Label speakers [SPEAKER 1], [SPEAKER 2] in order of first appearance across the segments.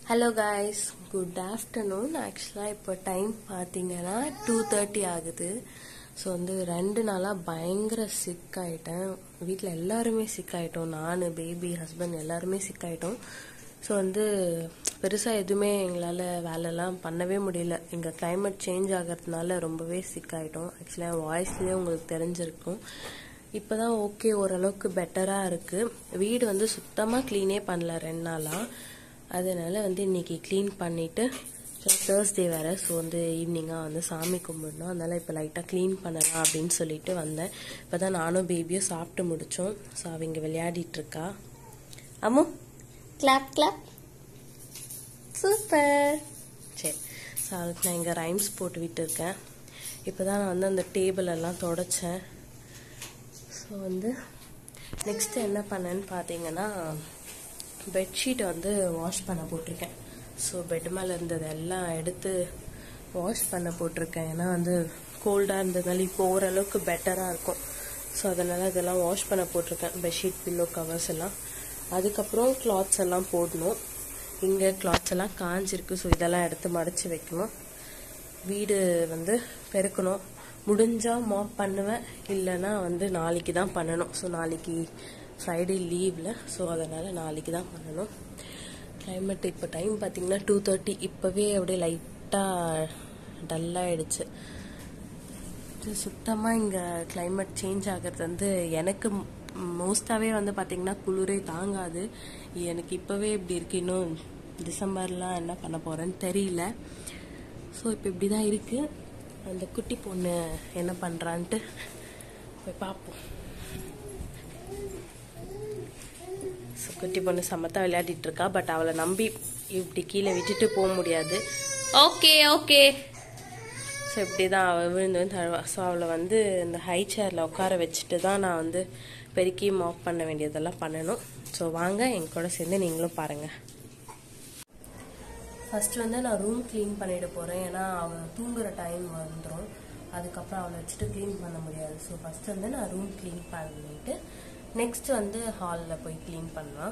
[SPEAKER 1] hello guys good afternoon ஆக்சுவலாக இப்போ time பார்த்தீங்கன்னா டூ தேர்ட்டி ஆகுது ஸோ வந்து ரெண்டு நாளாக பயங்கர சிக் ஆகிட்டேன் வீட்டில் எல்லாருமே சிக் ஆகிட்டோம் நான் பேபி ஹஸ்பண்ட் எல்லாருமே சிக் ஆகிட்டோம் ஸோ வந்து பெருசாக எதுவுமே எங்களால் வேலைலாம் பண்ணவே முடியல இங்கே climate சேஞ்ச் ஆகிறதுனால ரொம்பவே சிக் ஆகிட்டோம் ஆக்சுவலாக என் வாய்ஸ்லேயே உங்களுக்கு தெரிஞ்சிருக்கும் இப்போ தான் ஓகே ஓரளவுக்கு பெட்டராக இருக்குது வீடு வந்து சுத்தமாக க்ளீனே பண்ணல ரெண்டு நாளாக அதனால வந்து இன்னைக்கு க்ளீன் பண்ணிவிட்டு தேர்ஸ்டே வேறு ஸோ வந்து ஈவினிங்காக வந்து சாமி கும்பிடணும் அதனால் இப்போ லைட்டாக க்ளீன் பண்ணலாம் அப்படின்னு சொல்லிட்டு வந்தேன் இப்போ தான் நானும் பேபியும் சாப்பிட்டு முடித்தோம் ஸோ அவங்க விளையாடிட்டு இருக்கா அம்மு கிளாப் கிளாப் சூப்பர் சரி ஸோ அதுக்கு நான் இங்கே ரைம்ஸ் போட்டு விட்டுருக்கேன் இப்போ தான் நான் வந்து அந்த டேபிள் எல்லாம் தொடச்சேன் ஸோ வந்து நெக்ஸ்ட்டு என்ன பண்ணேன்னு பார்த்தீங்கன்னா பெட்ஷீட்டை வந்து வாஷ் பண்ண போட்டிருக்கேன் ஸோ பெட் மேலே இருந்தது எல்லாம் எடுத்து வாஷ் பண்ண போட்டிருக்கேன் ஏன்னா வந்து கோல்டாக இருந்ததுனால இப்போ ஓரளவுக்கு பெட்டராக இருக்கும் ஸோ அதனால் இதெல்லாம் வாஷ் பண்ண போட்டிருக்கேன் பெட்ஷீட் பில்லோ கவர்ஸ் எல்லாம் அதுக்கப்புறம் கிளாத்ஸ் எல்லாம் போடணும் இங்கே கிளாத்ஸ் எல்லாம் காஞ்சிருக்கு ஸோ இதெல்லாம் எடுத்து மடித்து வைக்கணும் வீடு வந்து பெருக்கணும் முடிஞ்சா மாப் பண்ணுவேன் இல்லைன்னா வந்து நாளைக்கு தான் பண்ணணும் ஸோ நாளைக்கு ஃப்ரைடே லீவில் ஸோ அதனால் நாளைக்கு தான் பண்ணணும் கிளைமேட் இப்போ டைம் பார்த்தீங்கன்னா டூ தேர்ட்டி இப்போவே அப்படியே லைட்டாக டல்லாகிடுச்சு சுத்தமாக இங்கே climate சேஞ்ச் ஆகிறது வந்து எனக்கு மோஸ்ட்டாகவே வந்து பார்த்திங்கன்னா குளிரே தாங்காது எனக்கு இப்போவே இப்படி இருக்கு இன்னும் டிசம்பர்லாம் என்ன பண்ண போகிறேன்னு தெரியல ஸோ இப்போ இப்படி தான் இருக்குது அந்த குட்டி பொண்ணு என்ன பண்ணுறான்ட்டு போய் பார்ப்போம் ஸோ குட்டி பொண்ணு சமத்தா விளையாடிட்டு இருக்கா பட் அவளை நம்பி இப்படி கீழே விட்டுட்டு போக முடியாது ஓகே ஓகே ஸோ இப்படி தான் அவள் விழுந்து வந்து அழுவா ஸோ அவளை வந்து இந்த ஹை சேரில் உட்கார வச்சுட்டு தான் நான் வந்து பெருக்கி மாப் பண்ண வேண்டியதெல்லாம் பண்ணணும் ஸோ வாங்க என் கூட சேர்ந்து நீங்களும் பாருங்கள் ஃபர்ஸ்ட் வந்து நான் ரூம் க்ளீன் பண்ணிட போகிறேன் ஏன்னா அவள் தூங்குற டைம் வந்துடும் அதுக்கப்புறம் அவளை வச்சுட்டு க்ளீன் பண்ண முடியாது ஸோ ஃபர்ஸ்ட் வந்து நான் ரூம் க்ளீன் பண்ணிட்டு நெக்ஸ்ட் வந்து ஹாலில் போய் க்ளீன் பண்ணலாம்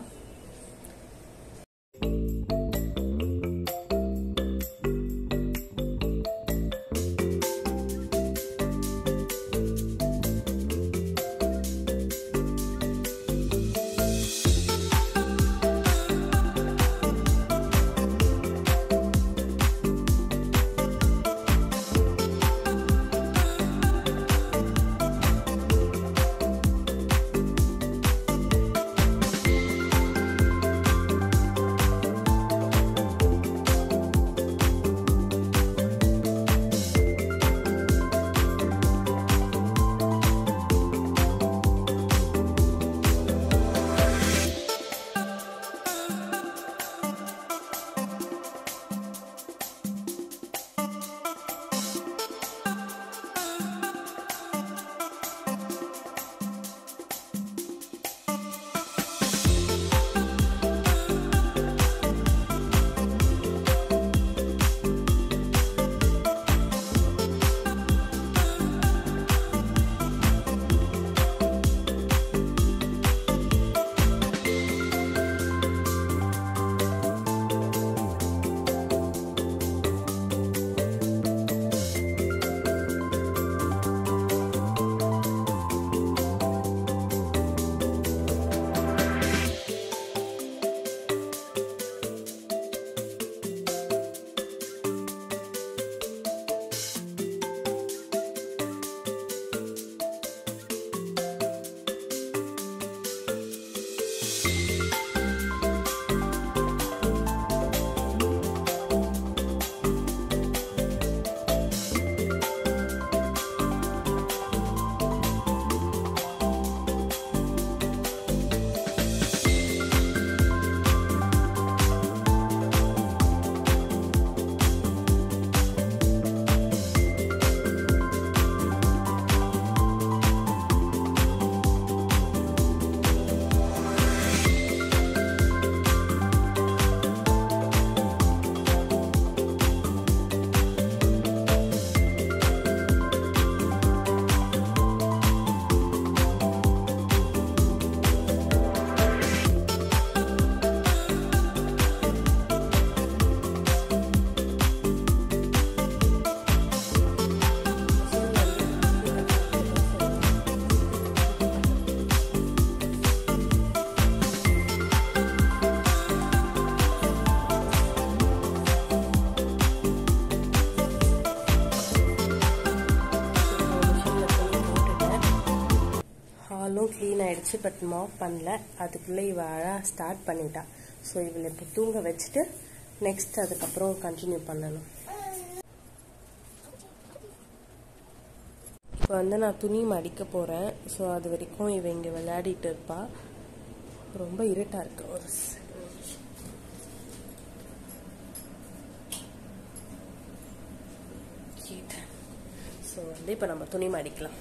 [SPEAKER 1] ரூம் க்ளீன் ஆயிடுச்சு பட் மாப் பண்ணல அதுக்குள்ளே இவ அழ ஸ்டார்ட் பண்ணிட்டா ஸோ இவளை இப்போ தூங்க வச்சுட்டு நெக்ஸ்ட் அதுக்கப்புறம் கண்டினியூ பண்ணணும் இப்போ வந்து நான் துணி மடிக்க போகிறேன் ஸோ அது வரைக்கும் இவ இங்கே விளையாடிட்டு இருப்பா ரொம்ப இருட்டாக இருக்கு ஒரு ஸோ வந்து இப்போ நம்ம துணி மடிக்கலாம்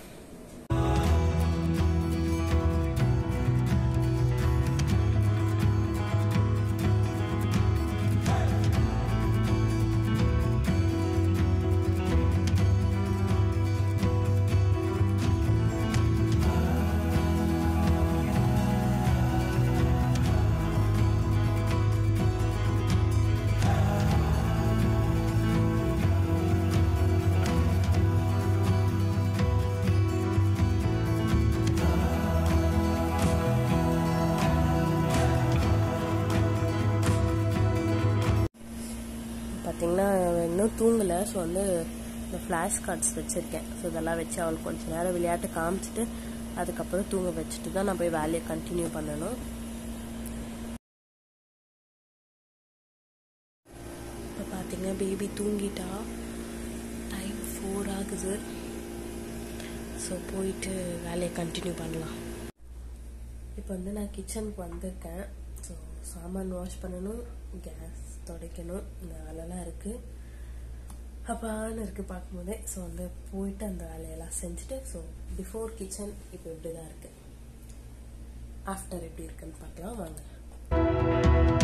[SPEAKER 1] பார்த்தீங்கன்னா இன்னும் தூங்கலை ஸோ வந்து இந்த ஃப்ளாஷ் கார்ட்ஸ் வச்சுருக்கேன் ஸோ இதெல்லாம் வச்சு அவளுக்கு கொஞ்சம் நேரம் விளையாட்டு காமிச்சிட்டு அதுக்கப்புறம் தூங்க வச்சுட்டு தான் நான் போய் வேலையை கண்டினியூ பண்ணணும் இப்போ பார்த்தீங்கன்னா பேபி தூங்கிட்டா டைம் ஃபோர் ஆகுது ஸோ போயிட்டு வேலையை கண்டினியூ பண்ணலாம் இப்போ வந்து நான் கிச்சனுக்கு வந்திருக்கேன் ஸோ சாமான் வாஷ் பண்ணணும் கேஸ் துடைக்கணும் இந்த வேலைலாம் இருக்குது அப்பான்னு இருக்குது பார்க்கும்போதே ஸோ வந்து போயிட்டு அந்த வேலையெல்லாம் செஞ்சுட்டு ஸோ பிஃபோர் கிச்சன் இப்போ இப்படி தான் இருக்குது ஆஃப்டர் எப்படி இருக்குன்னு பார்க்கலாம் வாங்க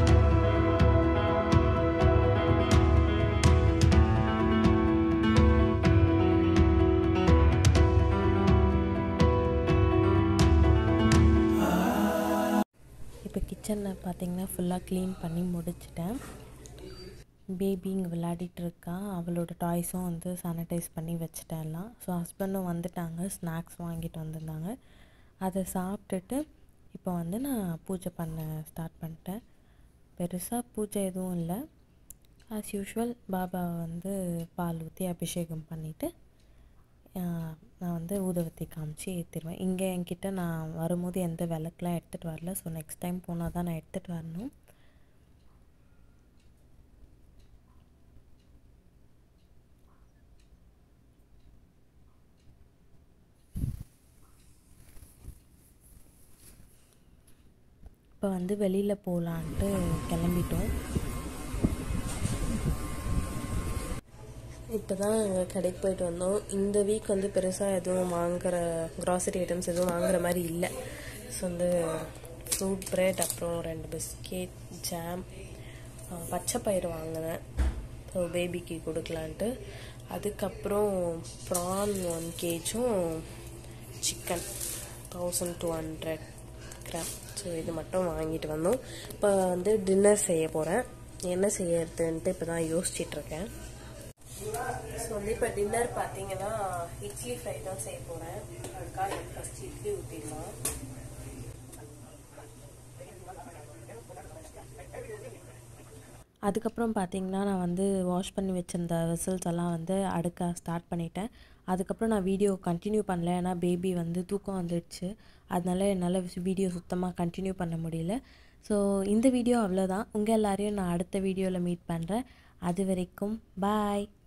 [SPEAKER 1] இப்போ கிச்சனில் பார்த்தீங்கன்னா ஃபுல்லாக க்ளீன் பண்ணி முடிச்சிட்டேன் பேபி இங்கே விளையாடிட்டு இருக்கா அவளோட டாய்ஸும் வந்து சானிடைஸ் பண்ணி வச்சுட்டேன் எல்லாம் ஸோ ஹஸ்பண்டும் வந்துட்டாங்க ஸ்நாக்ஸ் வாங்கிட்டு வந்திருந்தாங்க அதை சாப்பிட்டுட்டு இப்போ வந்து நான் பூஜை பண்ண ஸ்டார்ட் பண்ணிட்டேன் பெருசாக பூஜை எதுவும் இல்லை ஆஸ் யூஷுவல் பாபா வந்து பால் ஊற்றி அபிஷேகம் பண்ணிவிட்டு நான் வந்து ஊதுவத்தி காமிச்சு ஏற்றிடுவேன் இங்கே என்கிட்ட நான் வரும்போது எந்த விளக்குலாம் எடுத்துகிட்டு வரல ஸோ நெக்ஸ்ட் டைம் போனால் தான் நான் எடுத்துகிட்டு வரணும் இப்போ வந்து வெளியில் போகலான்ட்டு கிளம்பிட்டோம் இப்போ தான் கடைக்கு போயிட்டு வந்தோம் இந்த வீக் வந்து பெருசாக எதுவும் வாங்குற க்ராசரி ஐட்டம்ஸ் எதுவும் வாங்குற மாதிரி இல்லை ஸோ வந்து ஃப்ரூட் ப்ரெட் அப்புறம் ரெண்டு பிஸ்கெட் ஜாம் பச்சை பயிறு வாங்கினேன் ஸோ பேபிக்கு கொடுக்கலான்ட்டு அதுக்கப்புறம் ப்ரான் ஒன் கேஜும் chicken thousand two hundred gram so இது மட்டும் வாங்கிட்டு வந்தோம் இப்போ வந்து டின்னர் செய்ய போகிறேன் என்ன செய்யறதுன்ட்டு இப்போ தான் யோசிச்சிட்ருக்கேன் ஸோ வந்து இப்போ டின்னர் பார்த்தீங்கன்னா இட்லி ஃப்ரை தான் செய்ய போகிறேன் அதுக்காக ஃபஸ்ட் இட்லி ஊற்றிடலாம் அதுக்கப்புறம் பார்த்தீங்கன்னா நான் வந்து வாஷ் பண்ணி வச்சிருந்த வெசல்ஸ் எல்லாம் வந்து அடுக்க ஸ்டார்ட் பண்ணிட்டேன் அதுக்கப்புறம் நான் வீடியோ கண்டினியூ பண்ணல ஏன்னா பேபி வந்து தூக்கம் வந்துடுச்சு அதனால என்னால் வீடியோ சுத்தமாக கண்டினியூ பண்ண முடியல ஸோ இந்த வீடியோ அவ்வளோதான் உங்கள் எல்லாரையும் நான் அடுத்த வீடியோவில் மீட் பண்ணுறேன் அது வரைக்கும் பாய்